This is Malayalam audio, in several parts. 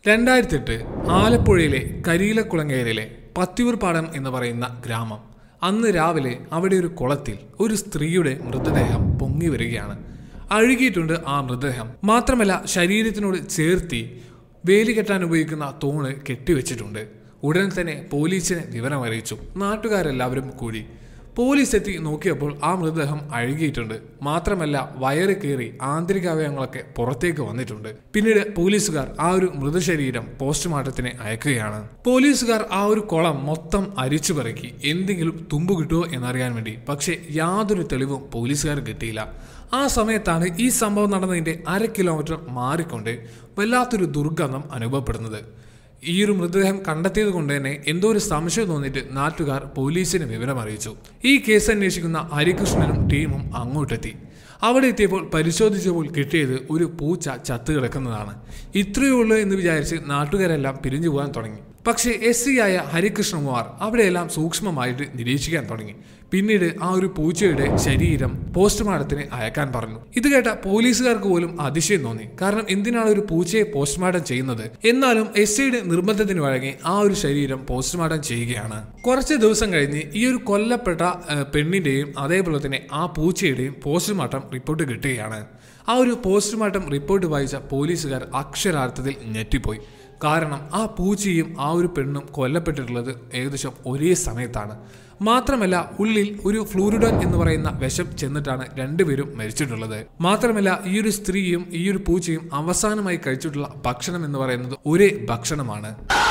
രണ്ടായിരത്തി എട്ട് ആലപ്പുഴയിലെ കരിയിലക്കുളങ്ങരയിലെ പത്തിയൂർ പാടം എന്ന് പറയുന്ന ഗ്രാമം അന്ന് രാവിലെ അവിടെ ഒരു കുളത്തിൽ ഒരു സ്ത്രീയുടെ മൃതദേഹം പൊങ്ങി വരികയാണ് അഴുകിയിട്ടുണ്ട് ആ മൃതദേഹം മാത്രമല്ല ശരീരത്തിനോട് ചേർത്തി വേലി കെട്ടാൻ ഉപയോഗിക്കുന്ന തൂണ് കെട്ടിവെച്ചിട്ടുണ്ട് ഉടൻ തന്നെ പോലീസിനെ വിവരം അറിയിച്ചു നാട്ടുകാരെല്ലാവരും കൂടി പോലീസ് എത്തി നോക്കിയപ്പോൾ ആ മൃതദേഹം അഴുകിയിട്ടുണ്ട് മാത്രമല്ല വയറ് കയറി ആന്തരികാവയവങ്ങളൊക്കെ പുറത്തേക്ക് വന്നിട്ടുണ്ട് പിന്നീട് പോലീസുകാർ ആ ഒരു മൃതശരീരം പോസ്റ്റ്മോർട്ടത്തിന് അയക്കുകയാണ് പോലീസുകാർ ആ ഒരു കുളം മൊത്തം അരിച്ചു പെറുക്കി എന്തെങ്കിലും തുമ്പ് കിട്ടുമോ എന്നറിയാൻ വേണ്ടി പക്ഷേ യാതൊരു തെളിവും പോലീസുകാർ കിട്ടിയില്ല ആ സമയത്താണ് ഈ സംഭവം നടന്നതിന്റെ അര കിലോമീറ്റർ മാറിക്കൊണ്ട് വല്ലാത്തൊരു ദുർഗന്ധം അനുഭവപ്പെടുന്നത് ഈ ഒരു മൃതദേഹം കണ്ടെത്തിയത് കൊണ്ട് തന്നെ എന്തോ ഒരു സംശയം തോന്നിയിട്ട് നാട്ടുകാർ പോലീസിന് വിവരം അറിയിച്ചു ഈ കേസ് അന്വേഷിക്കുന്ന ഹരികൃഷ്ണനും ടീമും അങ്ങോട്ടെത്തി അവിടെ എത്തിയപ്പോൾ പരിശോധിച്ചപ്പോൾ കിട്ടിയത് ഒരു പൂച്ച ചത്തു കിടക്കുന്നതാണ് ഇത്രയേ ഉള്ളൂ എന്ന് വിചാരിച്ച് നാട്ടുകാരെല്ലാം പിരിഞ്ഞു പോകാൻ തുടങ്ങി പക്ഷേ എസ് സി ആയ ഹരികൃഷ്ണകുമാർ അവിടെയെല്ലാം സൂക്ഷ്മമായിട്ട് നിരീക്ഷിക്കാൻ തുടങ്ങി പിന്നീട് ആ ഒരു പൂച്ചയുടെ ശരീരം പോസ്റ്റ്മോർട്ടത്തിന് അയക്കാൻ പറഞ്ഞു ഇത് കേട്ട പോലീസുകാർക്ക് പോലും അതിശയം തോന്നി കാരണം എന്തിനാണ് ഒരു പൂച്ചയെ പോസ്റ്റ്മോർട്ടം ചെയ്യുന്നത് എന്നാലും എസ് ഐയുടെ നിർബന്ധത്തിന് വഴങ്ങി ആ ഒരു ശരീരം പോസ്റ്റ്മോർട്ടം ചെയ്യുകയാണ് കുറച്ച് ദിവസം കഴിഞ്ഞ് ഈ ഒരു കൊല്ലപ്പെട്ട ഏഹ്, പെണ്ണിന്റെയും അതേപോലെ തന്നെ ആ പൂച്ചയുടെയും പോസ്റ്റ്മോർട്ടം റിപ്പോർട്ട് കിട്ടുകയാണ് ആ ഒരു പോസ്റ്റ്മോർട്ടം റിപ്പോർട്ട് വായിച്ച പോലീസുകാർ അക്ഷരാർത്ഥത്തിൽ ഞെട്ടിപ്പോയി കാരണം ആ പൂച്ചയും ആ ഒരു പെണ്ണും കൊല്ലപ്പെട്ടിട്ടുള്ളത് ഏകദേശം ഒരേ സമയത്താണ് മാത്രമല്ല ഉള്ളിൽ ഒരു ഫ്ലൂറിഡോൻ എന്ന് പറയുന്ന വിഷം ചെന്നിട്ടാണ് രണ്ടുപേരും മരിച്ചിട്ടുള്ളത് മാത്രമല്ല ഈ ഒരു സ്ത്രീയും ഈ ഒരു പൂച്ചയും അവസാനമായി കഴിച്ചിട്ടുള്ള ഭക്ഷണം എന്ന് പറയുന്നത് ഒരേ ഭക്ഷണമാണ്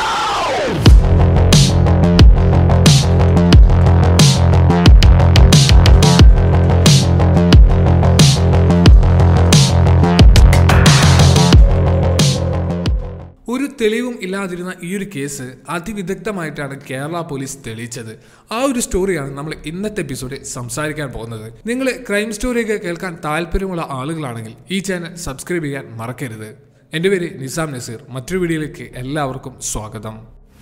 ഒരു തെളിവും ഇല്ലാതിരുന്ന ഈ ഒരു കേസ് അതിവിദഗ്ധമായിട്ടാണ് കേരള പോലീസ് തെളിയിച്ചത് ആ ഒരു സ്റ്റോറിയാണ് നമ്മൾ ഇന്നത്തെ എപ്പിസോഡിൽ സംസാരിക്കാൻ പോകുന്നത് നിങ്ങൾ ക്രൈം സ്റ്റോറിയൊക്കെ കേൾക്കാൻ താല്പര്യമുള്ള ആളുകളാണെങ്കിൽ ഈ ചാനൽ സബ്സ്ക്രൈബ് ചെയ്യാൻ മറക്കരുത് എൻ്റെ പേര് നിസാം നസീർ മറ്റൊരു വീഡിയോയിലേക്ക് എല്ലാവർക്കും സ്വാഗതം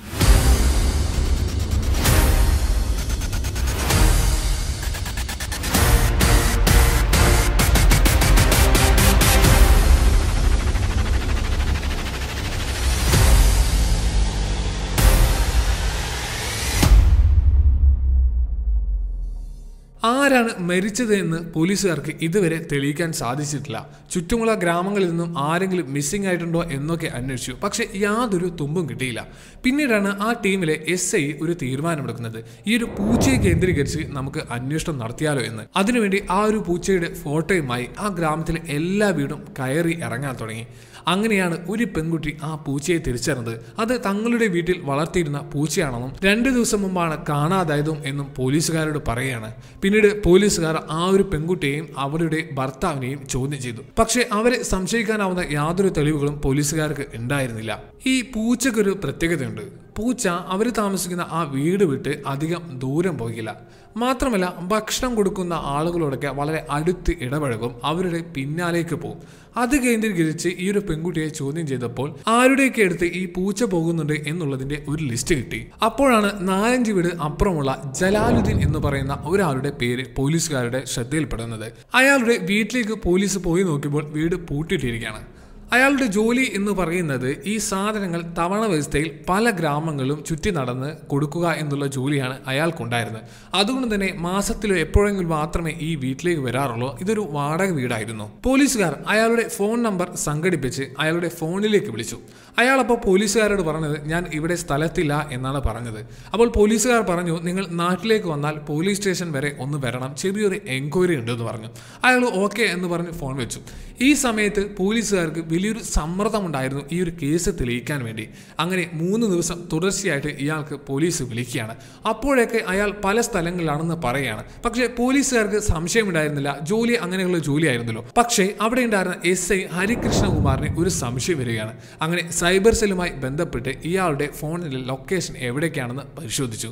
ആരാണ് മരിച്ചത് എന്ന് പോലീസുകാർക്ക് ഇതുവരെ തെളിയിക്കാൻ സാധിച്ചിട്ടില്ല ചുറ്റുമുള്ള ഗ്രാമങ്ങളിൽ നിന്നും ആരെങ്കിലും മിസ്സിംഗ് ആയിട്ടുണ്ടോ എന്നൊക്കെ അന്വേഷിച്ചു പക്ഷെ യാതൊരു തുമ്പും കിട്ടിയില്ല പിന്നീടാണ് ആ ടീമിലെ എസ് ഐ ഒരു തീരുമാനമെടുക്കുന്നത് ഈ ഒരു പൂച്ചയെ കേന്ദ്രീകരിച്ച് നമുക്ക് അന്വേഷണം നടത്തിയാലോ എന്ന് അതിനുവേണ്ടി ആ ഒരു പൂച്ചയുടെ ഫോട്ടോയുമായി ആ ഗ്രാമത്തിലെ എല്ലാ വീടും കയറി ഇറങ്ങാൻ തുടങ്ങി അങ്ങനെയാണ് ഒരു പെൺകുട്ടി ആ പൂച്ചയെ തിരിച്ചറിഞ്ഞത് അത് തങ്ങളുടെ വീട്ടിൽ വളർത്തിയിരുന്ന പൂച്ചയാണെന്നും രണ്ടു ദിവസം മുമ്പാണ് കാണാതായതും എന്നും പോലീസുകാരോട് പറയുകയാണ് പിന്നീട് പോലീസുകാർ ആ ഒരു പെൺകുട്ടിയെയും അവരുടെ ഭർത്താവിനെയും ചോദ്യം ചെയ്തു പക്ഷേ അവരെ സംശയിക്കാനാവുന്ന യാതൊരു തെളിവുകളും പോലീസുകാർക്ക് ഉണ്ടായിരുന്നില്ല ഈ പൂച്ചക്കൊരു പ്രത്യേകതയുണ്ട് പൂച്ച അവർ താമസിക്കുന്ന ആ വീട് വിട്ട് അധികം ദൂരം പോകില്ല മാത്രമല്ല ഭക്ഷണം കൊടുക്കുന്ന ആളുകളോടൊക്കെ വളരെ അടുത്ത് ഇടപഴകും അവരുടെ പിന്നാലേക്ക് പോകും അത് കേന്ദ്രീകരിച്ച് ഈ ഒരു പെൺകുട്ടിയെ ചോദ്യം ചെയ്തപ്പോൾ ആരുടെയൊക്കെ അടുത്ത് ഈ പൂച്ച പോകുന്നുണ്ട് എന്നുള്ളതിന്റെ ഒരു ലിസ്റ്റ് കിട്ടി അപ്പോഴാണ് നാലഞ്ച് വീട് അപ്പുറമുള്ള ജലാലുദ്ദീൻ എന്ന് പറയുന്ന ഒരാളുടെ പേര് പോലീസുകാരുടെ ശ്രദ്ധയിൽപ്പെടുന്നത് അയാളുടെ വീട്ടിലേക്ക് പോലീസ് പോയി നോക്കിയപ്പോൾ വീട് പൂട്ടിയിട്ടിരിക്കുകയാണ് അയാളുടെ ജോലി എന്ന് പറയുന്നത് ഈ സാധനങ്ങൾ തവണ വ്യവസ്ഥയിൽ പല ഗ്രാമങ്ങളിലും ചുറ്റി നടന്ന് കൊടുക്കുക എന്നുള്ള ജോലിയാണ് അയാൾക്കുണ്ടായിരുന്നത് അതുകൊണ്ട് തന്നെ മാസത്തിലോ എപ്പോഴെങ്കിലും മാത്രമേ ഈ വീട്ടിലേക്ക് വരാറുള്ളൂ ഇതൊരു വാടക വീടായിരുന്നു പോലീസുകാർ അയാളുടെ ഫോൺ നമ്പർ സംഘടിപ്പിച്ച് അയാളുടെ ഫോണിലേക്ക് വിളിച്ചു അയാൾ അപ്പോൾ പോലീസുകാരോട് പറഞ്ഞത് ഞാൻ ഇവിടെ സ്ഥലത്തില്ല എന്നാണ് പറഞ്ഞത് അപ്പോൾ പോലീസുകാർ പറഞ്ഞു നിങ്ങൾ നാട്ടിലേക്ക് വന്നാൽ പോലീസ് സ്റ്റേഷൻ വരെ ഒന്ന് വരണം ചെറിയൊരു എൻക്വയറി ഉണ്ട് എന്ന് പറഞ്ഞു അയാൾ ഓക്കെ എന്ന് പറഞ്ഞ് ഫോൺ വെച്ചു ഈ സമയത്ത് പോലീസുകാർക്ക് വലിയൊരു സമ്മർദ്ദമുണ്ടായിരുന്നു ഈ ഒരു കേസ് തെളിയിക്കാൻ വേണ്ടി അങ്ങനെ മൂന്ന് ദിവസം തുടർച്ചയായിട്ട് ഇയാൾക്ക് പോലീസ് വിളിക്കുകയാണ് അപ്പോഴൊക്കെ അയാൾ പല സ്ഥലങ്ങളിലാണെന്ന് പറയുകയാണ് പക്ഷേ പോലീസുകാർക്ക് സംശയമുണ്ടായിരുന്നില്ല ജോലി അങ്ങനെയുള്ള ജോലിയായിരുന്നല്ലോ പക്ഷേ അവിടെ ഉണ്ടായിരുന്ന എസ് ഐ ഹരികൃഷ്ണകുമാറിന് ഒരു സംശയം വരികയാണ് അങ്ങനെ സൈബർ സെല്ലുമായി ബന്ധപ്പെട്ട് ഇയാളുടെ ഫോണിലെ ലൊക്കേഷൻ എവിടേക്കാണെന്ന് പരിശോധിച്ചു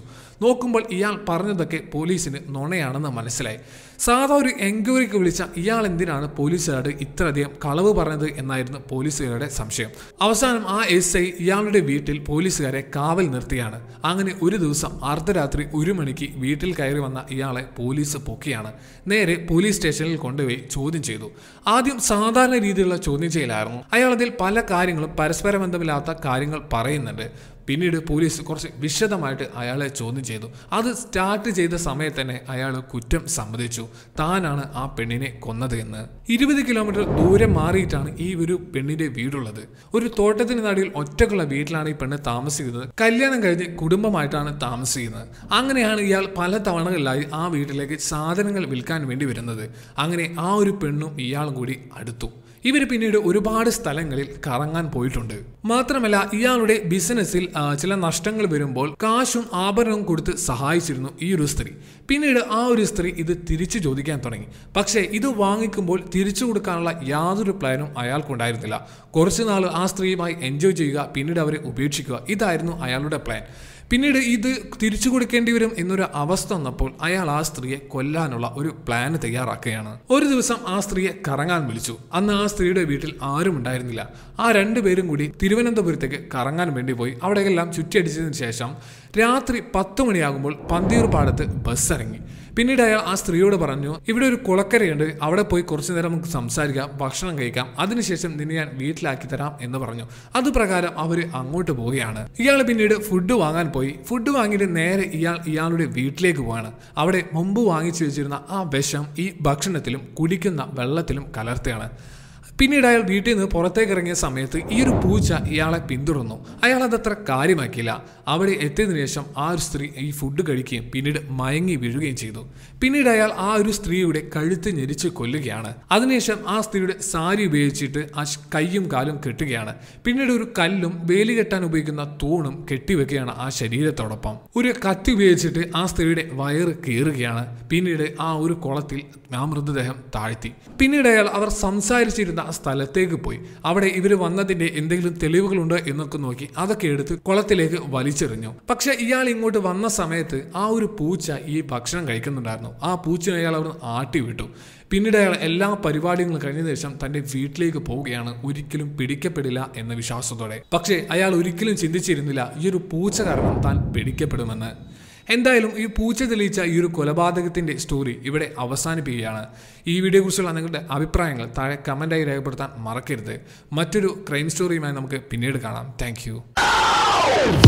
നോക്കുമ്പോൾ ഇയാൾ പറഞ്ഞതൊക്കെ പോലീസിന് നുണയാണെന്ന് മനസ്സിലായി സാധാ ഒരു എൻക്വയറിക്ക് വിളിച്ച ഇയാൾ എന്തിനാണ് പോലീസുകാരോട് ഇത്രയധികം കളവ് പറഞ്ഞത് എന്നായിരുന്നു പോലീസുകാരുടെ സംശയം അവസാനം ആ എസ് ഐ ഇയാളുടെ വീട്ടിൽ പോലീസുകാരെ കാവൽ നിർത്തിയാണ് അങ്ങനെ ഒരു ദിവസം അർദ്ധരാത്രി ഒരു മണിക്ക് വീട്ടിൽ കയറി വന്ന ഇയാളെ പോലീസ് പൊക്കിയാണ് നേരെ പോലീസ് സ്റ്റേഷനിൽ കൊണ്ടുപോയി ചോദ്യം ചെയ്തു ആദ്യം സാധാരണ രീതിയിലുള്ള ചോദ്യം ചെയ്യലായിരുന്നു അയാൾ അതിൽ പല കാര്യങ്ങളും പരസ്പര ബന്ധമില്ലാത്ത കാര്യങ്ങൾ പറയുന്നുണ്ട് പിന്നീട് പോലീസ് കുറച്ച് വിശദമായിട്ട് അയാളെ ചോദ്യം ചെയ്തു അത് സ്റ്റാർട്ട് ചെയ്ത സമയത്ത് തന്നെ അയാൾ കുറ്റം സമ്മതിച്ചു താനാണ് ആ പെണ്ണിനെ കൊന്നത് എന്ന് ഇരുപത് കിലോമീറ്റർ ദൂരെ മാറിയിട്ടാണ് ഈ ഒരു പെണ്ണിന്റെ വീടുള്ളത് ഒരു തോട്ടത്തിന് നടുവിൽ ഒറ്റക്കുള്ള വീട്ടിലാണ് ഈ പെണ്ണ് താമസിക്കുന്നത് കല്യാണം കഴിഞ്ഞ് കുടുംബമായിട്ടാണ് താമസിക്കുന്നത് അങ്ങനെയാണ് ഇയാൾ പല തവണകളിലായി ആ വീട്ടിലേക്ക് സാധനങ്ങൾ വിൽക്കാൻ വേണ്ടി വരുന്നത് അങ്ങനെ ആ ഒരു പെണ്ണും ഇയാളും കൂടി അടുത്തു ഇവർ പിന്നീട് ഒരുപാട് സ്ഥലങ്ങളിൽ കറങ്ങാൻ പോയിട്ടുണ്ട് മാത്രമല്ല ഇയാളുടെ ബിസിനസ്സിൽ ആ, ചില നഷ്ടങ്ങൾ വരുമ്പോൾ കാശും ആഭരണവും കൊടുത്ത് സഹായിച്ചിരുന്നു ഈ ഒരു സ്ത്രീ പിന്നീട് ആ ഒരു സ്ത്രീ ഇത് തിരിച്ചു ചോദിക്കാൻ തുടങ്ങി പക്ഷേ ഇത് വാങ്ങിക്കുമ്പോൾ തിരിച്ചു കൊടുക്കാനുള്ള യാതൊരു പ്ലാനും അയാൾക്കുണ്ടായിരുന്നില്ല കുറച്ചു നാൾ ആ സ്ത്രീയുമായി എൻജോയ് ചെയ്യുക പിന്നീട് അവരെ ഉപേക്ഷിക്കുക ഇതായിരുന്നു അയാളുടെ പ്ലാൻ പിന്നീട് ഇത് തിരിച്ചു കൊടുക്കേണ്ടി വരും എന്നൊരു അവസ്ഥ വന്നപ്പോൾ അയാൾ ആ സ്ത്രീയെ കൊല്ലാനുള്ള ഒരു പ്ലാൻ തയ്യാറാക്കുകയാണ് ഒരു ദിവസം ആ സ്ത്രീയെ കറങ്ങാൻ വിളിച്ചു അന്ന് ആ സ്ത്രീയുടെ വീട്ടിൽ ആരും ഉണ്ടായിരുന്നില്ല ആ രണ്ടുപേരും കൂടി തിരുവനന്തപുരത്തേക്ക് കറങ്ങാൻ വേണ്ടി പോയി അവിടെയെല്ലാം ചുറ്റിയടിച്ചതിന് ശേഷം രാത്രി പത്ത് മണിയാകുമ്പോൾ പന്തീർ പാടത്ത് ബസ് ഇറങ്ങി പിന്നീട് അയാൾ ആ സ്ത്രീയോട് പറഞ്ഞു ഇവിടെ ഒരു കുളക്കരയുണ്ട് അവിടെ പോയി കുറച്ചു നേരം നമുക്ക് സംസാരിക്കാം ഭക്ഷണം കഴിക്കാം അതിനുശേഷം നിന്നെ ഞാൻ വീട്ടിലാക്കി തരാം എന്ന് പറഞ്ഞു അത് പ്രകാരം അവർ അങ്ങോട്ട് പോവുകയാണ് ഇയാൾ പിന്നീട് ഫുഡ് വാങ്ങാൻ പോയി ഫുഡ് വാങ്ങിയിട്ട് നേരെ ഇയാൾ ഇയാളുടെ വീട്ടിലേക്ക് പോവാണ് അവിടെ മുമ്പ് വാങ്ങിച്ചു വെച്ചിരുന്ന ആ വിഷം ഈ ഭക്ഷണത്തിലും കുടിക്കുന്ന വെള്ളത്തിലും കലർത്തുകയാണ് പിന്നീട് അയാൾ വീട്ടിൽ നിന്ന് പുറത്തേക്ക് ഇറങ്ങിയ സമയത്ത് ഈ ഒരു പൂച്ച ഇയാളെ പിന്തുടർന്നു അയാൾ അതത്ര കാര്യമാക്കിയില്ല അവിടെ എത്തിയതിനു ശേഷം ആ ഒരു സ്ത്രീ ഈ ഫുഡ് കഴിക്കുകയും പിന്നീട് മയങ്ങി വീഴുകയും ചെയ്തു പിന്നീട് അയാൾ ആ ഒരു സ്ത്രീയുടെ കഴുത്ത് ഞെരിച്ച് കൊല്ലുകയാണ് അതിനുശേഷം ആ സ്ത്രീയുടെ സാരി ഉപയോഗിച്ചിട്ട് ആ ശ്- കൈയും കാലും കെട്ടുകയാണ് പിന്നീട് ഒരു കല്ലും വേലി കെട്ടാൻ ഉപയോഗിക്കുന്ന തൂണും കെട്ടിവെക്കുകയാണ് ആ ശരീരത്തോടൊപ്പം ഒരു കത്തി ഉപയോഗിച്ചിട്ട് ആ സ്ത്രീയുടെ വയറ് കീറുകയാണ് പിന്നീട് ആ ഒരു കുളത്തിൽ ആ മൃതദേഹം താഴ്ത്തി പിന്നീട് അയാൾ അവർ സംസാരിച്ചിരുന്ന ആ സ്ഥലത്തേക്ക് പോയി അവിടെ ഇവർ വന്നതിന്റെ എന്തെങ്കിലും തെളിവുകളുണ്ടോ എന്നൊക്കെ നോക്കി അതൊക്കെ എടുത്ത് കുളത്തിലേക്ക് വലിച്ചെറിഞ്ഞു പക്ഷെ ഇയാൾ ഇങ്ങോട്ട് വന്ന സമയത്ത് ആ ഒരു പൂച്ച ഈ ഭക്ഷണം കഴിക്കുന്നുണ്ടായിരുന്നു ആ പൂച്ചനെ അയാൾ അവിടെ ആട്ടി വിട്ടു പിന്നീട് അയാൾ എല്ലാ പരിപാടികളും കഴിഞ്ഞ ശേഷം തന്റെ വീട്ടിലേക്ക് പോവുകയാണ് ഒരിക്കലും പിടിക്കപ്പെടില്ല എന്ന വിശ്വാസത്തോടെ പക്ഷേ അയാൾ ഒരിക്കലും ചിന്തിച്ചിരുന്നില്ല ഈ ഒരു പൂച്ച കാരണം താൻ പിടിക്കപ്പെടുമെന്ന് എന്തായാലും ഈ പൂച്ച തെളിയിച്ച ഈ ഒരു കൊലപാതകത്തിന്റെ സ്റ്റോറി ഇവിടെ അവസാനിപ്പിക്കുകയാണ് ഈ വീഡിയോയെക്കുറിച്ചുള്ള നിങ്ങളുടെ അഭിപ്രായങ്ങൾ താഴെ കമന്റായി രേഖപ്പെടുത്താൻ മറക്കരുത് മറ്റൊരു ക്രൈം സ്റ്റോറിയുമായി നമുക്ക് പിന്നീട് കാണാം താങ്ക്